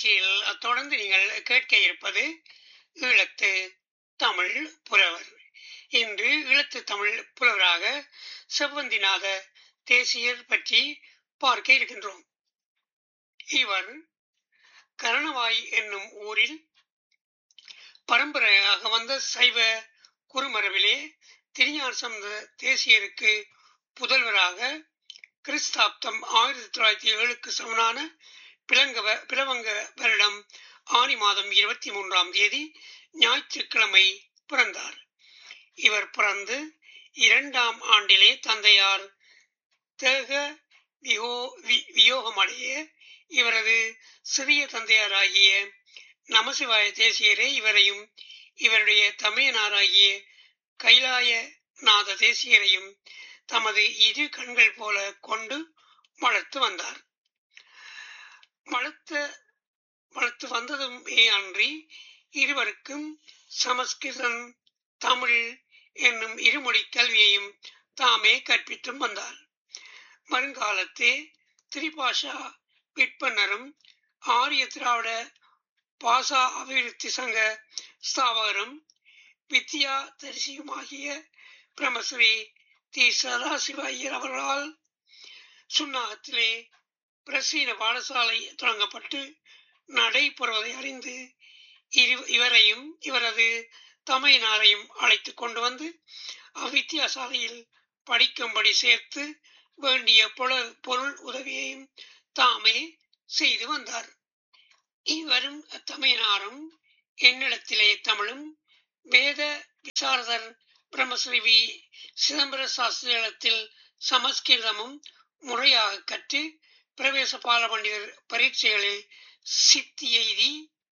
நிகழ்ச்சியில் தொடர்ந்து நீங்கள் கேட்க இருப்பது ஈழத்து தமிழ் புலவர் இன்று ஈழத்து தமிழ் புலவராக செவ்வந்திநாத தேசியர் பற்றி பார்க்க இருக்கின்றோம் இவர் கரணவாய் என்னும் ஊரில் பரம்பரையாக வந்த சைவ குருமரபிலே திருஞான சம்பந்த தேசியருக்கு புதல்வராக கிறிஸ்தாப்தம் ஆயிரத்தி தொள்ளாயிரத்தி ஏழுக்கு சமனான பிளங்கவ பிளவங்க வருடம் ஆனி மாதம் இருபத்தி மூன்றாம் தேதி ஞாயிற்றுக்கிழமை பிறந்தார் இவர் பிறந்து இரண்டாம் ஆண்டிலே தந்தையார் தேக வியோ வி- வியோகமடைய இவரது சிறிய தந்தையாராகிய நமசிவாய தேசியரே இவரையும் இவருடைய தமையனாராகிய கைலாய நாத தேசியரையும் தமது இரு கண்கள் போல கொண்டு வளர்த்து வந்தார் வளர்த்த வளர்த்து வந்ததுமே அன்றி இருவருக்கும் சமஸ்கிருதம் தமிழ் என்னும் இருமொழி கல்வியையும் தாமே கற்பித்தும் வந்தார் வருங்காலத்தே திரிபாஷா விற்பனரும் ஆரிய திராவிட பாசா அபிவிருத்தி சங்க ஸ்தாபகரும் வித்யா தரிசியுமாகிய பிரமஸ்ரீ தி சதாசிவ ஐயர் அவர்களால் சுன்னாகத்திலே பிரசீன பாடசாலை தொடங்கப்பட்டு நடைபெறுவதை அறிந்து இரு- இவரையும் இவரது தமையனாரையும் அழைத்துக் கொண்டு வந்து அவ்வித்தியாசாலையில் படிக்கும்படி சேர்த்து வேண்டிய பொல- பொருள் உதவியையும் தாமே செய்து வந்தார் இவரும் தமையனாரும் என்னிடத்திலே தமிழும் வேத விசாரதர் பிரம்மஸ்ரீ வி சிதம்பர சாஸ்திரியிடத்தில் சமஸ்கிருதமும் முறையாக கற்று பிரவேச பால பண்டிதர் பரீட்சைகளில் சித்தி எய்தி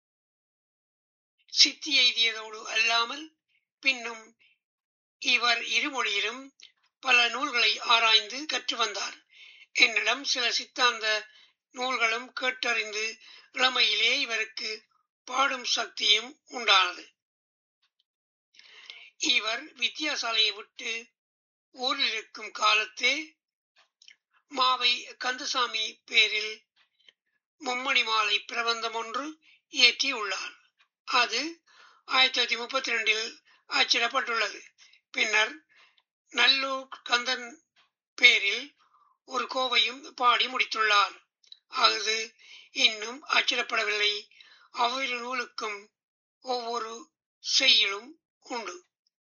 சித்தி எய்தியதோடு அல்லாமல் பின்னும் இவர் இருமொழியிலும் பல நூல்களை ஆராய்ந்து கற்று வந்தார் என்னிடம் சில சித்தாந்த நூல்களும் கேட்டறிந்து இளமையிலே இவருக்கு பாடும் சக்தியும் உண்டானது இவர் வித்தியாசாலையை விட்டு ஊரில் இருக்கும் காலத்தே மாவை கந்தசாமி பேரில் மும்மணி மாலை பிரபந்தம் ஒன்று இயற்றியுள்ளார் அது ஆயிரத்தி தொள்ளாயிரத்தி முப்பத்தி ரெண்டில் அச்சிடப்பட்டுள்ளது பின்னர் நல்லூர் கந்தன் பேரில் ஒரு கோவையும் பாடி முடித்துள்ளார் அது இன்னும் அச்சிடப்படவில்லை அவ்விரு நூலுக்கும் ஒவ்வொரு செய்யுளும் உண்டு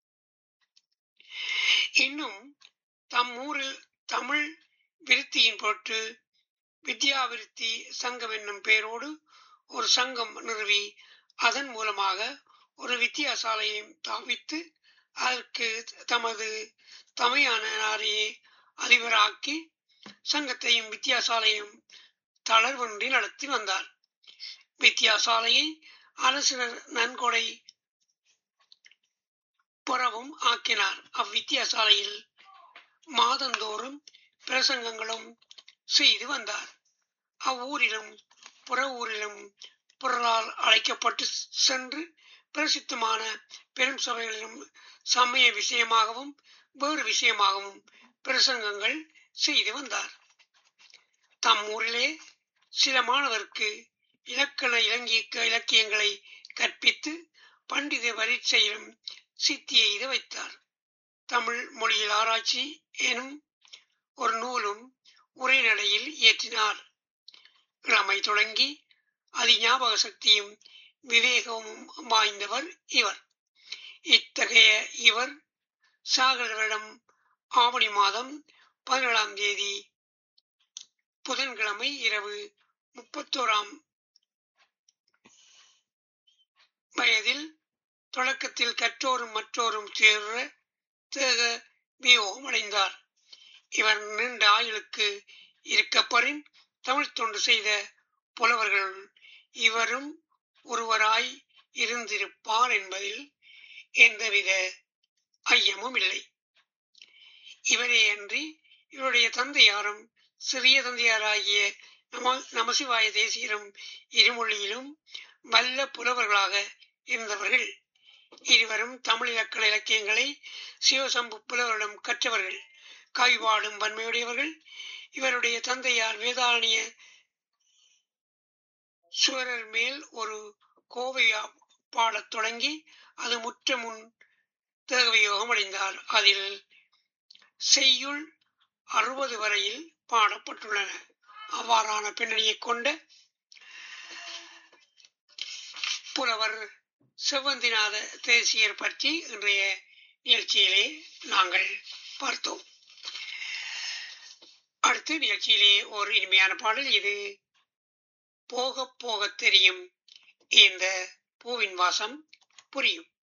இன்னும் தம் ஊரில் தமிழ் விருத்தியின் பொருட்டு வித்யாவிருத்தி சங்கம் என்னும் பெயரோடு ஒரு சங்கம் நிறுவி அதன் மூலமாக ஒரு வித்தியாசாலையையும் தாவித்து அதற்கு தமது தமையானாரையே அதிபராக்கி சங்கத்தையும் வித்தியாசாலையும் தளர்வின்றி நடத்தி வந்தார் வித்தியாசாலையை அரசினர் நன்கொடை புறவும் ஆக்கினார் அவ்வித்தியாசாலையில் மாதந்தோறும் பிரசங்கங்களும் செய்து வந்தார் அவ்வூரிலும் புற ஊரிலும் பிறரால் அழைக்கப்பட்டு சென்று பிரசித்தமான பெரும் சபைகளிலும் சமய விஷயமாகவும் வேறு விஷயமாகவும் பிரசங்கங்கள் செய்து வந்தார் தம் ஊரிலே சில மாணவருக்கு இலக்கண இலங்கிய இலக்கியங்களை கற்பித்து பண்டித பரீட்சையிலும் சித்தி எய்த வைத்தார் தமிழ் மொழியில் ஆராய்ச்சி எனும் ஒரு நூலும் உரைநடையில் இயற்றினார் இளமை தொடங்கி அதி ஞாபக சக்தியும் விவேகமும் வாய்ந்தவர் இவர் இத்தகைய இவர் சாகரிடம் ஆவணி மாதம் பதினேழாம் தேதி புதன்கிழமை இரவு முப்பத்தோராம் வயதில் தொடக்கத்தில் கற்றோரும் மற்றோரும் சேர்ற தேக வியோகம் அடைந்தார் இவர் நீண்ட ஆயுளுக்கு இருக்கப்பரின் தமிழ் தொண்டு செய்த புலவர்கள் இவரும் ஒருவராய் இருந்திருப்பார் என்பதில் எந்தவித ஐயமும் இல்லை இவரே அன்றி இவருடைய தந்தையாரும் சிறிய தந்தையாராகிய நம நமசிவாய தேசியரும் இருமொழியிலும் வல்ல புலவர்களாக இருந்தவர்கள் இருவரும் தமிழ் இலக்கண இலக்கியங்களை சிவசம்பு புலவரிடம் கற்றவர்கள் காய்வாடும் வன்மையுடையவர்கள் இவருடைய தந்தையார் வேதாரணிய சுவரர் மேல் ஒரு கோவை பாடத் தொடங்கி அது முற்ற முன் தேகவியோகம் அடைந்தார் அதில் செய்யுள் அறுபது வரையில் பாடப்பட்டுள்ளன அவ்வாறான பின்னணியைக் கொண்ட புலவர் செவ்வந்திநாத தேசியர் பற்றி இன்றைய நிகழ்ச்சியிலே நாங்கள் பார்த்தோம் அடுத்து நிகழ்ச்சியிலே ஒரு இனிமையான பாடல் இது போக போக தெரியும் இந்த பூவின் வாசம் புரியும்